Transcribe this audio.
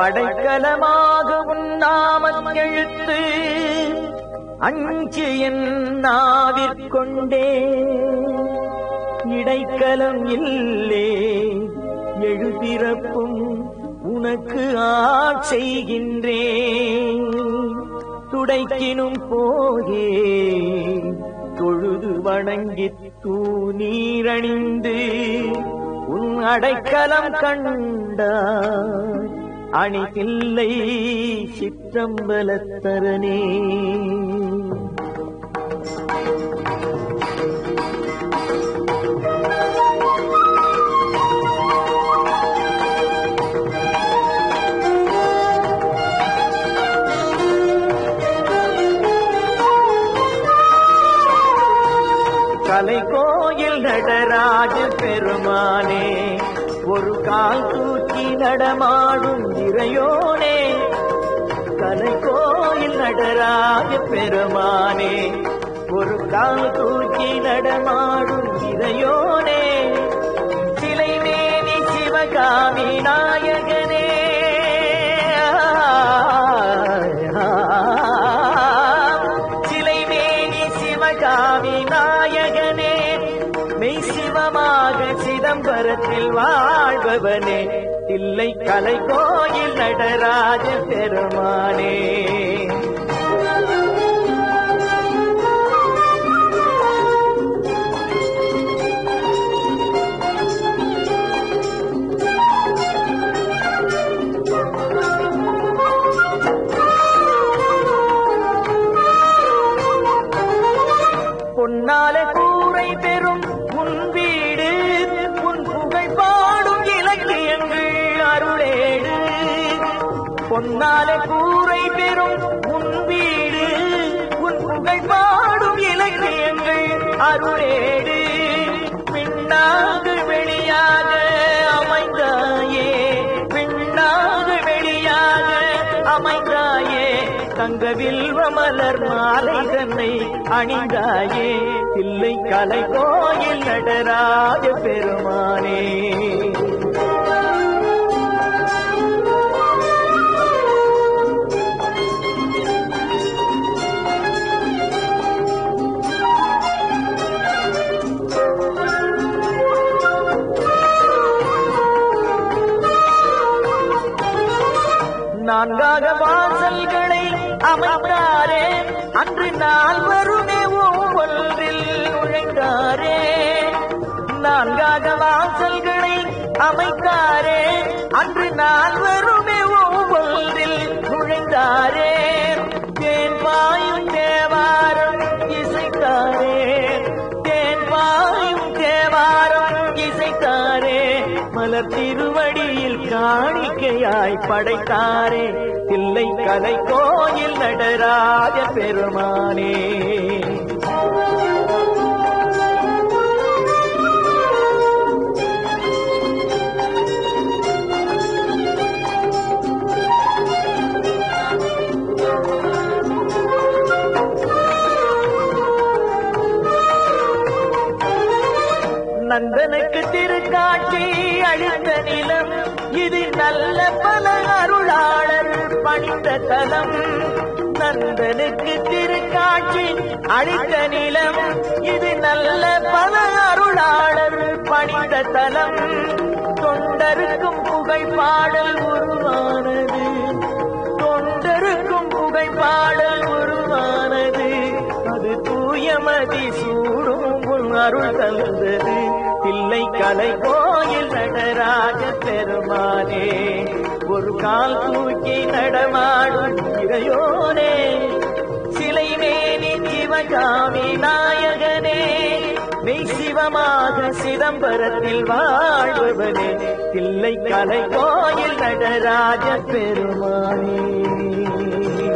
படைக்கலமாக உண்ணாமல் எழுத்து அஞ்சு என் நாவிற்கொண்டே இடைக்கலம் இல்லே எழுபிறப்பும் உனக்கு ஆட்செய்கின்றேன் துடைக்கினும் போகே தொழுது வணங்கி தூ நீரணிந்து உன் அடைக்கலம் கண்டாய் அணிகில்லை சிற்றம்பலத்தரனே கலை கோயில் நடராஜ பெருமானே ஒரு கால் தூக்கி நடமாடும் இறையோனே கலை கோயில் நடராஜ பெருமானே ஒரு கால் தூக்கி நடமாடும் இறையோனே சிலை மேனி சிவகாமி நாயகனே சிலை மேனி சிவகாமி நாயகனே மெய் சிவமாக சிதம்பரத்தில் வாழ்பவனே இல்லை கலை கோயில் நடராஜ பெருமானே பொன்னால கூரை பெறும் உன் வீடு உன் புகழ் பாடும் இலக்கியங்கள் அருளேடு பொன்னால கூரை பெறும் உன் வீடு உன் புகழ் பாடும் இலக்கியங்கள் அருளேடு பின்னாக வெளியாக அமைந்தாயே பின்னாக வெளியாக அமைந்தாயே தங்க வில்வ மலர் மாலை தன்னை அணிந்தாயே இல்லை கலை கோயில் நடராஜ பெருமானே நான்காக வாசல்களை அமைத்தாரே அன்று நால்வருமே ஒவ்வொன்றில் நுழைந்தாரே நான்காக வாசல்களை அமைத்தாரே அன்று நால்வருமே ஒவ்வொன்றில் நுழைந்தாரே தேன் பாயும் தேவாரம் இசைத்தாரே தேன் பாயும் தேவாரம் இசைத்தாரே மலர் திருவடியில் காணிக்கையாய் படைத்தாரே தில்லை கலை கோயில் நடராஜ பெருமானே நந்தனுக்கு திருக்காட்சி அழித்த நிலம் இது நல்ல பல அருளாளர் பணிந்த தலம் நந்தனுக்கு திருக்காட்சி அழித்த நிலம் இது நல்ல பல அருளாளர் பணிந்த தலம் தொண்டருக்கும் புகழ் பாடல் உருவானது தொண்டருக்கும் புகழ் பாடல் உருவானது அது தூயமதி சூடும் உன் அருள் தந்தது இல்லை கலை கோயில் நடராஜ பெருமானே ஒரு கால் தூக்கி நடமாடும் இறையோனே சிலை மேனி சிவகாமி நாயகனே மெய் சிவமாக சிதம்பரத்தில் வாழ்பவனே இல்லை கலை கோயில் நடராஜ பெருமானே